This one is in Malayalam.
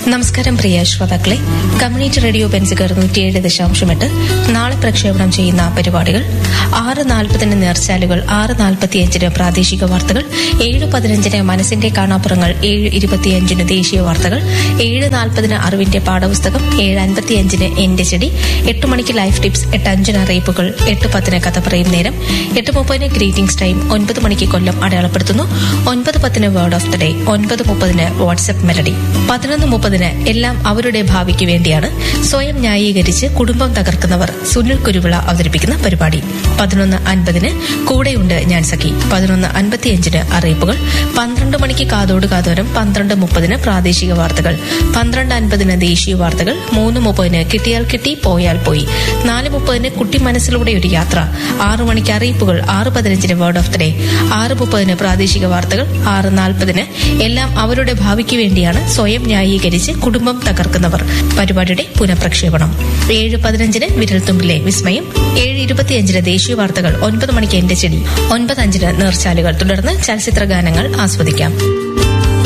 നമസ്കാരം പ്രിയ ശ്രോതാക്കളെ കമ്മ്യൂണിറ്റി റേഡിയോ ബെൻസുകർ നൂറ്റിയേഴ് ദശാംശം എട്ട് നാളെ പ്രക്ഷേപണം ചെയ്യുന്ന പരിപാടികൾ ആറ് നാൽപ്പതിന് നേർച്ചാലുകൾ ആറ് നാൽപ്പത്തിയഞ്ചിന് പ്രാദേശിക വാർത്തകൾ ഏഴ് പതിനഞ്ചിന് മനസ്സിന്റെ കാണാപ്പുറങ്ങൾ ഏഴ് ഇരുപത്തിയഞ്ചിന് ദേശീയ വാർത്തകൾ ഏഴ് നാൽപ്പതിന് അറിവിന്റെ പാഠപുസ്തകം ഏഴ് അൻപത്തിയഞ്ചിന് എന്റെ ചെടി എട്ട് മണിക്ക് ലൈഫ് ടിപ്സ് എട്ട് അഞ്ചിന് അറിയിപ്പുകൾ എട്ട് പത്തിന് കഥ പറയും നേരം എട്ട് മുപ്പതിന് ഗ്രീറ്റിംഗ്സ് ടൈം ഒൻപത് മണിക്ക് കൊല്ലം അടയാളപ്പെടുത്തുന്നു ഒൻപത് പത്തിന് വേർഡ് ഓഫ് ദ ഡേ ഒൻപത് മുപ്പതിന് വാട്സ്ആപ്പ് മെലഡി പതിനൊന്ന് മുപ്പതിന് എല്ലാം അവരുടെ ഭാവിക്ക് വേണ്ടിയാണ് സ്വയം ന്യായീകരിച്ച് കുടുംബം തകർക്കുന്നവർ സുനിൽ കുരുവിള അവതരിപ്പിക്കുന്ന പരിപാടി പതിനൊന്ന് അൻപതിന് കൂടെയുണ്ട് ഞാൻ സഖി പതിനൊന്ന് അൻപത്തിയഞ്ചിന് അറിയിപ്പുകൾ പന്ത്രണ്ട് മണിക്ക് കാതോട് കാതോരം പന്ത്രണ്ട് മുപ്പതിന് പ്രാദേശിക വാർത്തകൾ പന്ത്രണ്ട് അൻപതിന് ദേശീയ വാർത്തകൾ മൂന്ന് മുപ്പതിന് കിട്ടിയാൽ കിട്ടി പോയാൽ പോയി നാല് മുപ്പതിന് കുട്ടി മനസ്സിലൂടെ ഒരു യാത്ര ആറു മണിക്ക് അറിയിപ്പുകൾ ആറ് പതിനഞ്ചിന് വേർഡ് ഓഫ് ദ ഡേ ആറ് മുപ്പതിന് പ്രാദേശിക വാർത്തകൾ ആറ് നാൽപ്പതിന് എല്ലാം അവരുടെ ഭാവിക്ക് വേണ്ടിയാണ് സ്വയം ന്യായീകരിച്ച് കുടുംബം തകർക്കുന്നവർ പരിപാടിയുടെ പുനഃപ്രക്ഷേപണം ഏഴ് പതിനഞ്ചിന് വിരൽത്തുമ്പിലെ വിസ്മയം ഏഴ് ഇരുപത്തിയഞ്ചിന് ദേശീയ വാർത്തകൾ ഒൻപത് മണിക്ക് എന്റെ ചെടി ഒൻപത് അഞ്ചിന് നേർച്ചാലുകൾ തുടർന്ന് ചലച്ചിത്ര ഗാനങ്ങൾ ആസ്വദിക്കാം